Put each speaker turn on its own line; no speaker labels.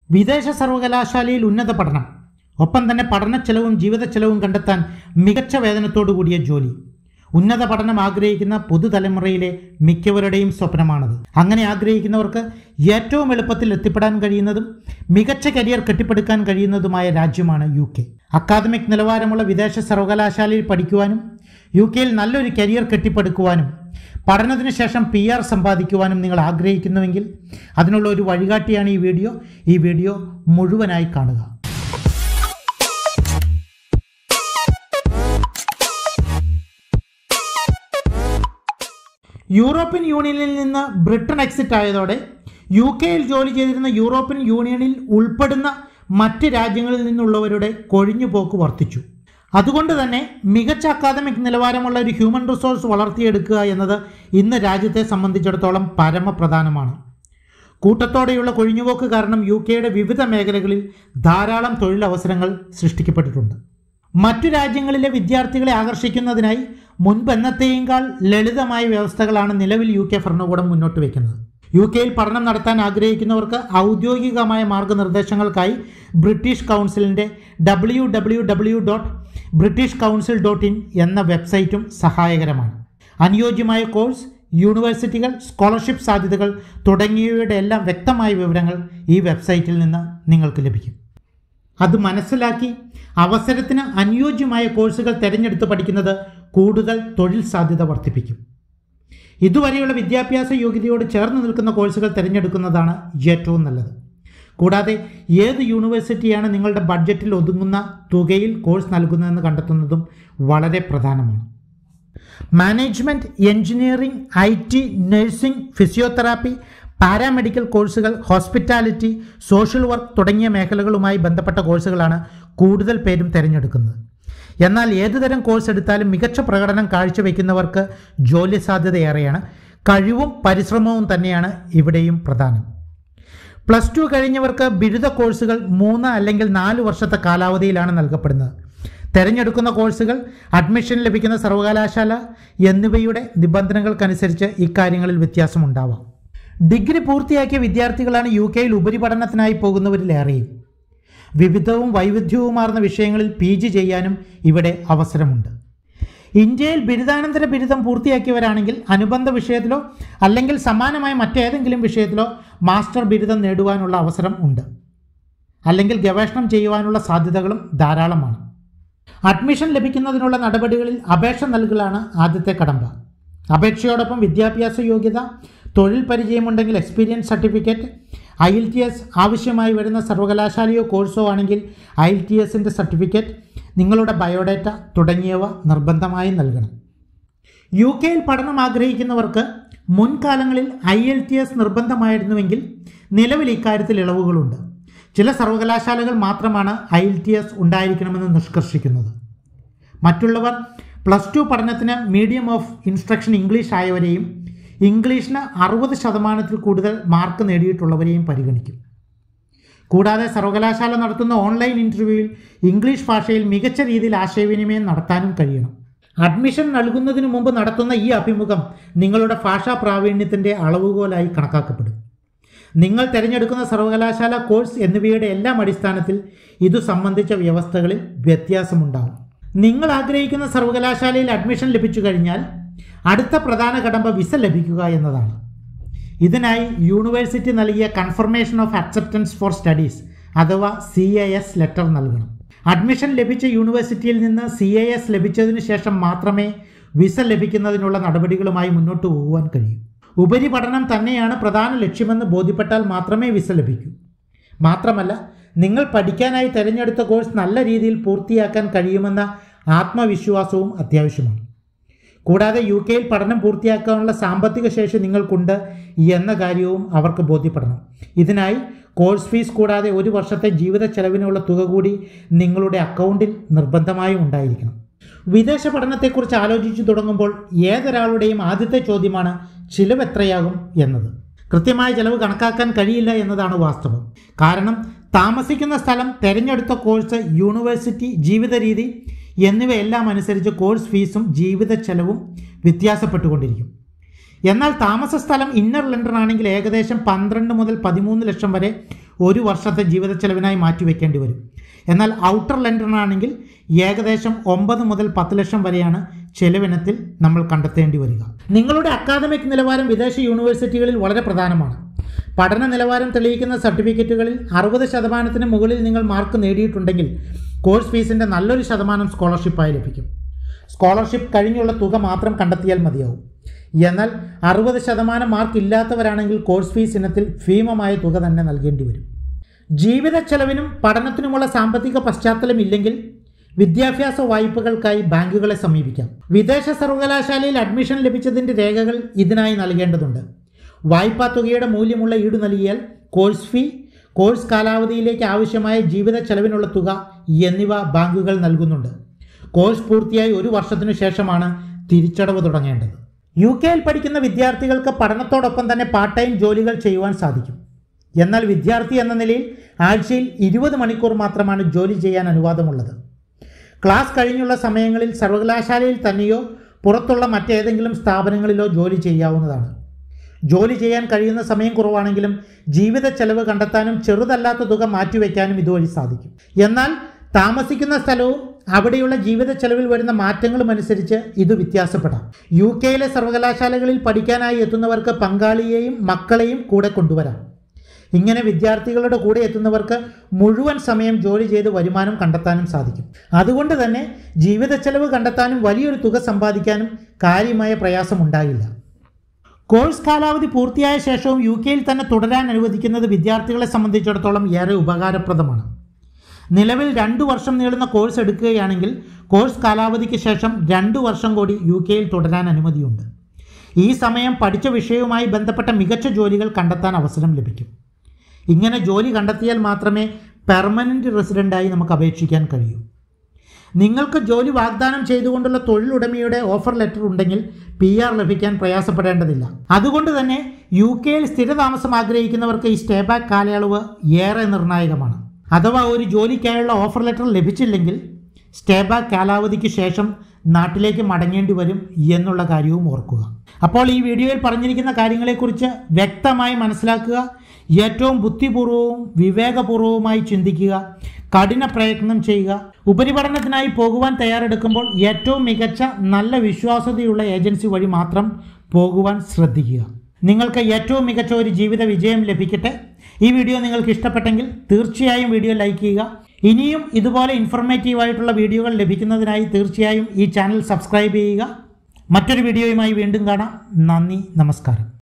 വിദേശ സർവകലാശാലയിൽ ഉന്നത പഠനം ഒപ്പം തന്നെ പഠന ചെലവും ജീവിത ചെലവും കണ്ടെത്താൻ മികച്ച വേതനത്തോടു കൂടിയ ജോലി ഉന്നത പഠനം ആഗ്രഹിക്കുന്ന പുതുതലമുറയിലെ മിക്കവരുടെയും സ്വപ്നമാണത് അങ്ങനെ ആഗ്രഹിക്കുന്നവർക്ക് ഏറ്റവും എളുപ്പത്തിൽ എത്തിപ്പെടാൻ കഴിയുന്നതും മികച്ച കരിയർ കെട്ടിപ്പടുക്കാൻ കഴിയുന്നതുമായ രാജ്യമാണ് യു കെ അക്കാദമിക് നിലവാരമുള്ള വിദേശ സർവകലാശാലയിൽ പഠിക്കുവാനും യു കെയിൽ നല്ലൊരു കരിയർ കെട്ടിപ്പടുക്കുവാനും പഠനത്തിന് ശേഷം പി ആർ സമ്പാദിക്കുവാനും നിങ്ങൾ ആഗ്രഹിക്കുന്നുവെങ്കിൽ അതിനുള്ള ഒരു വഴികാട്ടിയാണ് ഈ വീഡിയോ ഈ വീഡിയോ മുഴുവനായി കാണുക യൂറോപ്യൻ യൂണിയനിൽ നിന്ന് ബ്രിട്ടൻ എക്സിറ്റ് ആയതോടെ യു കെയിൽ ജോലി ചെയ്തിരുന്ന യൂറോപ്യൻ യൂണിയനിൽ ഉൾപ്പെടുന്ന മറ്റ് രാജ്യങ്ങളിൽ നിന്നുള്ളവരുടെ കൊഴിഞ്ഞുപോക്ക് വർദ്ധിച്ചു അതുകൊണ്ട് തന്നെ മികച്ച അക്കാദമിക് നിലവാരമുള്ള ഒരു ഹ്യൂമൻ റിസോഴ്സ് വളർത്തിയെടുക്കുക എന്നത് ഇന്ന് രാജ്യത്തെ സംബന്ധിച്ചിടത്തോളം പരമപ്രധാനമാണ് കൂട്ടത്തോടെയുള്ള കൊഴിഞ്ഞുപോക്ക് കാരണം യു കെയുടെ വിവിധ മേഖലകളിൽ ധാരാളം തൊഴിലവസരങ്ങൾ സൃഷ്ടിക്കപ്പെട്ടിട്ടുണ്ട് മറ്റു രാജ്യങ്ങളിലെ വിദ്യാർത്ഥികളെ ആകർഷിക്കുന്നതിനായി മുൻപ് എന്നത്തെയേക്കാൾ ലളിതമായ വ്യവസ്ഥകളാണ് നിലവിൽ യു കെ ഭരണകൂടം മുന്നോട്ട് വയ്ക്കുന്നത് യു കെയിൽ പഠനം നടത്താൻ ആഗ്രഹിക്കുന്നവർക്ക് ഔദ്യോഗികമായ മാർഗനിർദ്ദേശങ്ങൾക്കായി ബ്രിട്ടീഷ് കൗൺസിലിൻ്റെ W W W dot British council dot in എന്ന വെബ്സൈറ്റും സഹായകരമാണ് അനുയോജ്യമായ കോഴ്സ് യൂണിവേഴ്സിറ്റികൾ സ്കോളർഷിപ്പ് സാധ്യതകൾ തുടങ്ങിയവയുടെ എല്ലാം വ്യക്തമായ വിവരങ്ങൾ ഈ വെബ്സൈറ്റിൽ നിന്ന് നിങ്ങൾക്ക് ലഭിക്കും അത് മനസ്സിലാക്കി അവസരത്തിന് അനുയോജ്യമായ കോഴ്സുകൾ തിരഞ്ഞെടുത്ത് പഠിക്കുന്നത് കൂടുതൽ തൊഴിൽ സാധ്യത വർദ്ധിപ്പിക്കും ഇതുവരെയുള്ള വിദ്യാഭ്യാസ യോഗ്യതയോട് ചേർന്ന് നിൽക്കുന്ന കോഴ്സുകൾ തിരഞ്ഞെടുക്കുന്നതാണ് ഏറ്റവും നല്ലത് കൂടാതെ ഏത് യൂണിവേഴ്സിറ്റിയാണ് നിങ്ങളുടെ ബഡ്ജറ്റിൽ ഒതുങ്ങുന്ന തുകയിൽ കോഴ്സ് നൽകുന്നതെന്ന് കണ്ടെത്തുന്നതും വളരെ പ്രധാനമാണ് management engineering I T nursing physiotherapy paramedical കോഴ്സുകൾ ഹോസ്പിറ്റാലിറ്റി സോഷ്യൽ വർക്ക് തുടങ്ങിയ മേഖലകളുമായി ബന്ധപ്പെട്ട കോഴ്സുകളാണ് കൂടുതൽ പേരും തിരഞ്ഞെടുക്കുന്നത് എന്നാൽ ഏതുതരം കോഴ്സ് എടുത്താലും മികച്ച പ്രകടനം കാഴ്ചവെക്കുന്നവർക്ക് ജോലി സാധ്യത ഏറെയാണ് കഴിവും പരിശ്രമവും തന്നെയാണ് ഇവിടെയും പ്രധാനം പ്ലസ് ടു കഴിഞ്ഞവർക്ക് ബിരുദ കോഴ്സുകൾ മൂന്ന് അല്ലെങ്കിൽ നാല് വർഷത്തെ കാലാവധിയിലാണ് നൽകപ്പെടുന്നത് തിരഞ്ഞെടുക്കുന്ന കോഴ്സുകൾ അഡ്മിഷൻ ലഭിക്കുന്ന സർവകലാശാല എന്നിവയുടെ നിബന്ധനകൾക്കനുസരിച്ച് ഇക്കാര്യങ്ങളിൽ വ്യത്യാസമുണ്ടാവാം ഡിഗ്രി പൂർത്തിയാക്കിയ വിദ്യാർത്ഥികളാണ് യു കെയിൽ ഉപരിപഠനത്തിനായി പോകുന്നവരിലേറെയും വിവിധവും വൈവിധ്യവുമാർന്ന വിഷയങ്ങളിൽ പി ജി ചെയ്യാനും ഇവിടെ അവസരമുണ്ട് ഇന്ത്യയിൽ ബിരുദാനന്തര ബിരുദം പൂർത്തിയാക്കിയവരാണെങ്കിൽ അനുബന്ധ വിഷയത്തിലോ അല്ലെങ്കിൽ സമാനമായ മറ്റേതെങ്കിലും വിഷയത്തിലോ മാസ്റ്റർ ബിരുദം നേടുവാനുള്ള അവസരം ഉണ്ട് അല്ലെങ്കിൽ ഗവേഷണം ചെയ്യുവാനുള്ള സാധ്യതകളും ധാരാളമാണ് അഡ്മിഷൻ ലഭിക്കുന്നതിനുള്ള നടപടികളിൽ അപേക്ഷ നൽകലാണ് ആദ്യത്തെ കടമ്പ അപേക്ഷയോടൊപ്പം വിദ്യാഭ്യാസ യോഗ്യത തൊഴിൽ പരിചയമുണ്ടെങ്കിൽ experience certificate I L T S ആവശ്യമായി വരുന്ന സർവകലാശാലയോ കോഴ്സോ ആണെങ്കിൽ ഐ എൽ ടി എസിൻ്റെ സർട്ടിഫിക്കറ്റ് നിങ്ങളുടെ ബയോഡേറ്റ തുടങ്ങിയവ നിർബന്ധമായി നൽകണം യു കെയിൽ പഠനം ആഗ്രഹിക്കുന്നവർക്ക് മുൻകാലങ്ങളിൽ ഐ എൽ ടി എസ് നിർബന്ധമായിരുന്നുവെങ്കിൽ നിലവിൽ ഇക്കാര്യത്തിൽ ഇളവുകളുണ്ട് ചില സർവകലാശാലകൾ മാത്രമാണ് ഐ എൽ ടി എസ് ഉണ്ടായിരിക്കണമെന്ന് നിഷ്കർഷിക്കുന്നത് മറ്റുള്ളവർ പ്ലസ് ടു പഠനത്തിന് മീഡിയം ഓഫ് ഇൻസ്ട്രക്ഷൻ ഇംഗ്ലീഷ് ആയവരെയും ഇംഗ്ലീഷിന് അറുപത് ശതമാനത്തിൽ കൂടുതൽ മാർക്ക് നേടിയിട്ടുള്ളവരെയും പരിഗണിക്കും കൂടാതെ സർവകലാശാല നടത്തുന്ന ഓൺലൈൻ ഇൻ്റർവ്യൂവിൽ ഇംഗ്ലീഷ് ഭാഷയിൽ മികച്ച രീതിയിൽ ആശയവിനിമയം നടത്താനും കഴിയണം അഡ്മിഷൻ നൽകുന്നതിന് മുമ്പ് നടത്തുന്ന ഈ അഭിമുഖം നിങ്ങളുടെ ഭാഷാ പ്രാവീണ്യത്തിൻ്റെ അളവുകോലായി കണക്കാക്കപ്പെടും നിങ്ങൾ തിരഞ്ഞെടുക്കുന്ന സർവകലാശാല കോഴ്സ് എന്നിവയുടെ എല്ലാം അടിസ്ഥാനത്തിൽ ഇതു സംബന്ധിച്ച വ്യവസ്ഥകളിൽ വ്യത്യാസമുണ്ടാകും നിങ്ങൾ ആഗ്രഹിക്കുന്ന സർവകലാശാലയിൽ അഡ്മിഷൻ ലഭിച്ചു കഴിഞ്ഞാൽ അടുത്ത പ്രധാന കടമ്പ വിസ ലഭിക്കുക എന്നതാണ് ഇതിനായി യൂണിവേഴ്സിറ്റി നൽകിയ confirmation of acceptance for studies അഥവാ സി എ എസ് ലെറ്റർ നൽകണം അഡ്മിഷൻ ലഭിച്ച യൂണിവേഴ്സിറ്റിയിൽ നിന്ന് സി എ എസ് ലഭിച്ചതിന് ശേഷം മാത്രമേ വിസ ലഭിക്കുന്നതിനുള്ള നടപടികളുമായി മുന്നോട്ട് പോകുവാൻ കഴിയൂ ഉപരിപഠനം തന്നെയാണ് പ്രധാന ലക്ഷ്യമെന്ന് ബോധ്യപ്പെട്ടാൽ മാത്രമേ വിസ ലഭിക്കൂ മാത്രമല്ല നിങ്ങൾ പഠിക്കാനായി തിരഞ്ഞെടുത്ത കോഴ്സ് നല്ല രീതിയിൽ പൂർത്തിയാക്കാൻ കഴിയുമെന്ന ആത്മവിശ്വാസവും അത്യാവശ്യമാണ് കൂടാതെ യു കെയിൽ പഠനം പൂർത്തിയാക്കാനുള്ള സാമ്പത്തിക ശേഷി നിങ്ങൾക്കുണ്ട് എന്ന കാര്യവും അവർക്ക് ബോധ്യപ്പെടണം ഇതിനായി കോഴ്സ് ഫീസ് കൂടാതെ ഒരു വർഷത്തെ ജീവിത ചെലവിനുള്ള തുക കൂടി നിങ്ങളുടെ അക്കൗണ്ടിൽ നിർബന്ധമായും ഉണ്ടായിരിക്കണം വിദേശ പഠനത്തെക്കുറിച്ച് ആലോചിച്ചു തുടങ്ങുമ്പോൾ ഏതൊരാളുടെയും ആദ്യത്തെ ചോദ്യമാണ് ചിലവ് എത്രയാകും എന്നത് കൃത്യമായ ചെലവ് കണക്കാക്കാൻ കഴിയില്ല എന്നതാണ് വാസ്തവം കാരണം താമസിക്കുന്ന സ്ഥലം തിരഞ്ഞെടുത്ത കോഴ്സ് യൂണിവേഴ്സിറ്റി ജീവിത രീതി എന്നിവയെല്ലാം അനുസരിച്ച് കോഴ്സ് ഫീസും ജീവിത ചെലവും വ്യത്യാസപ്പെട്ടുകൊണ്ടിരിക്കും എന്നാൽ താമസ സ്ഥലം ഇന്നർ ലണ്ടൻ ആണെങ്കിൽ ഏകദേശം പന്ത്രണ്ട് മുതൽ പതിമൂന്ന് ലക്ഷം വരെ ഒരു വർഷത്തെ ജീവിത ചെലവിനായി മാറ്റിവെക്കേണ്ടി വരും എന്നാൽ ഔട്ടർ ലെൻഡറിനാണെങ്കിൽ ഏകദേശം ഒമ്പത് മുതൽ പത്ത് ലക്ഷം വരെയാണ് ചെലവിനത്തിൽ നമ്മൾ കണ്ടെത്തേണ്ടി വരിക നിങ്ങളുടെ അക്കാദമിക് നിലവാരം വിദേശ യൂണിവേഴ്സിറ്റികളിൽ വളരെ പ്രധാനമാണ് പഠന നിലവാരം തെളിയിക്കുന്ന സർട്ടിഫിക്കറ്റുകളിൽ അറുപത് ശതമാനത്തിന് മുകളിൽ നിങ്ങൾ മാർക്ക് നേടിയിട്ടുണ്ടെങ്കിൽ കോഴ്സ് ഫീസിൻ്റെ നല്ലൊരു ശതമാനം സ്കോളർഷിപ്പായി ലഭിക്കും സ്കോളർഷിപ്പ് കഴിഞ്ഞുള്ള തുക മാത്രം കണ്ടെത്തിയാൽ മതിയാവും എന്നാൽ അറുപത് ശതമാനം മാർക്ക് ഇല്ലാത്തവരാണെങ്കിൽ കോഴ്സ് ഫീസ് ഇനത്തിൽ ഭീമമായ തുക തന്നെ നൽകേണ്ടി വരും ജീവിത ചെലവിനും പഠനത്തിനുമുള്ള സാമ്പത്തിക പശ്ചാത്തലം ഇല്ലെങ്കിൽ വിദ്യാഭ്യാസ വായ്പകൾക്കായി ബാങ്കുകളെ സമീപിക്കാം വിദേശ സർവകലാശാലയിൽ അഡ്മിഷൻ ലഭിച്ചതിൻ്റെ രേഖകൾ ഇതിനായി നൽകേണ്ടതുണ്ട് വായ്പാ തുകയുടെ മൂല്യമുള്ള ഈട് നൽകിയാൽ കോഴ്സ് ഫീ കോഴ്സ് കാലാവധിയിലേക്ക് ആവശ്യമായ ജീവിത ചെലവിനുള്ള തുക എന്നിവ ബാങ്കുകൾ നൽകുന്നുണ്ട് കോഴ്സ് പൂർത്തിയായി ഒരു വർഷത്തിനു ശേഷമാണ് തിരിച്ചടവ് തുടങ്ങേണ്ടത് യു കെയിൽ പഠിക്കുന്ന വിദ്യാർത്ഥികൾക്ക് പഠനത്തോടൊപ്പം തന്നെ പാർട്ട് ടൈം ജോലികൾ ചെയ്യുവാൻ സാധിക്കും എന്നാൽ വിദ്യാർത്ഥി എന്ന നിലയിൽ ആഴ്ചയിൽ ഇരുപത് മണിക്കൂർ മാത്രമാണ് ജോലി ചെയ്യാൻ അനുവാദമുള്ളത് ക്ലാസ് കഴിഞ്ഞുള്ള സമയങ്ങളിൽ സർവകലാശാലയിൽ തന്നെയോ പുറത്തുള്ള മറ്റേതെങ്കിലും സ്ഥാപനങ്ങളിലോ ജോലി ചെയ്യാവുന്നതാണ് ജോലി ചെയ്യാൻ കഴിയുന്ന സമയം കുറവാണെങ്കിലും ജീവിത ചെലവ് കണ്ടെത്താനും ചെറുതല്ലാത്ത തുക മാറ്റിവെക്കാനും ഇതുവഴി സാധിക്കും എന്നാൽ താമസിക്കുന്ന സ്ഥലവും അവിടെയുള്ള ജീവിത ചെലവിൽ വരുന്ന മാറ്റങ്ങളും അനുസരിച്ച് ഇത് വ്യത്യാസപ്പെടാം യു കെയിലെ സർവകലാശാലകളിൽ പഠിക്കാനായി എത്തുന്നവർക്ക് പങ്കാളിയെയും മക്കളെയും കൂടെ കൊണ്ടുവരാം ഇങ്ങനെ വിദ്യാർത്ഥികളുടെ കൂടെ എത്തുന്നവർക്ക് മുഴുവൻ സമയം ജോലി ചെയ്ത് വരുമാനം കണ്ടെത്താനും സാധിക്കും അതുകൊണ്ട് തന്നെ ജീവിത ചെലവ് കണ്ടെത്താനും വലിയൊരു തുക സമ്പാദിക്കാനും കാര്യമായ പ്രയാസമുണ്ടാകില്ല കോഴ്സ് കാലാവധി പൂർത്തിയായ ശേഷവും യു കെയിൽ തന്നെ തുടരാൻ അനുവദിക്കുന്നത് വിദ്യാർത്ഥികളെ സംബന്ധിച്ചിടത്തോളം ഏറെ ഉപകാരപ്രദമാണ് നിലവിൽ രണ്ടു വർഷം നീളുന്ന കോഴ്സ് എടുക്കുകയാണെങ്കിൽ കോഴ്സ് കാലാവധിക്ക് ശേഷം രണ്ടു വർഷം കൂടി യു കെയിൽ തുടരാൻ അനുമതിയുണ്ട് ഈ സമയം പഠിച്ച വിഷയവുമായി ബന്ധപ്പെട്ട മികച്ച ജോലികൾ കണ്ടെത്താൻ അവസരം ലഭിക്കും ഇങ്ങനെ ജോലി കണ്ടെത്തിയാൽ മാത്രമേ പെർമനൻ്റ് റെസിഡൻ്റായി നമുക്ക് അപേക്ഷിക്കാൻ കഴിയൂ നിങ്ങൾക്ക് ജോലി വാഗ്ദാനം ചെയ്തുകൊണ്ടുള്ള തൊഴിലുടമയുടെ ഓഫർ ലെറ്റർ ഉണ്ടെങ്കിൽ പി ആർ ലഭിക്കാൻ പ്രയാസപ്പെടേണ്ടതില്ല അതുകൊണ്ട് തന്നെ യു കെയിൽ സ്ഥിരതാമസം ആഗ്രഹിക്കുന്നവർക്ക് ഈ സ്റ്റേ ബാക്ക് കാലയളവ് ഏറെ നിർണായകമാണ് അഥവാ ഒരു ജോലിക്കായുള്ള ഓഫർ ലെറ്റർ ലഭിച്ചില്ലെങ്കിൽ സ്റ്റേ ബാക്ക് കാലാവധിക്ക് ശേഷം നാട്ടിലേക്ക് മടങ്ങേണ്ടി വരും എന്നുള്ള കാര്യവും ഓർക്കുക അപ്പോൾ ഈ വീഡിയോയിൽ പറഞ്ഞിരിക്കുന്ന കാര്യങ്ങളെക്കുറിച്ച് വ്യക്തമായി മനസ്സിലാക്കുക ഏറ്റവും ബുദ്ധിപൂർവവും വിവേകപൂർവവുമായി ചിന്തിക്കുക കഠിന പ്രയത്നം ചെയ്യുക ഉപരിപഠനത്തിനായി പോകുവാൻ തയ്യാറെടുക്കുമ്പോൾ ഏറ്റവും മികച്ച നല്ല വിശ്വാസ്യതയുള്ള ഏജൻസി വഴി മാത്രം പോകുവാൻ ശ്രദ്ധിക്കുക നിങ്ങൾക്ക് ഏറ്റവും മികച്ച ഒരു ജീവിത വിജയം ലഭിക്കട്ടെ ഈ വീഡിയോ നിങ്ങൾക്ക് ഇഷ്ടപ്പെട്ടെങ്കിൽ തീർച്ചയായും വീഡിയോ ലൈക്ക് ചെയ്യുക ഇനിയും ഇതുപോലെ ഇൻഫോർമേറ്റീവ് ആയിട്ടുള്ള വീഡിയോകൾ ലഭിക്കുന്നതിനായി തീർച്ചയായും ഈ ചാനൽ സബ്സ്ക്രൈബ് ചെയ്യുക മറ്റൊരു വീഡിയോയുമായി വീണ്ടും കാണാം നന്ദി നമസ്കാരം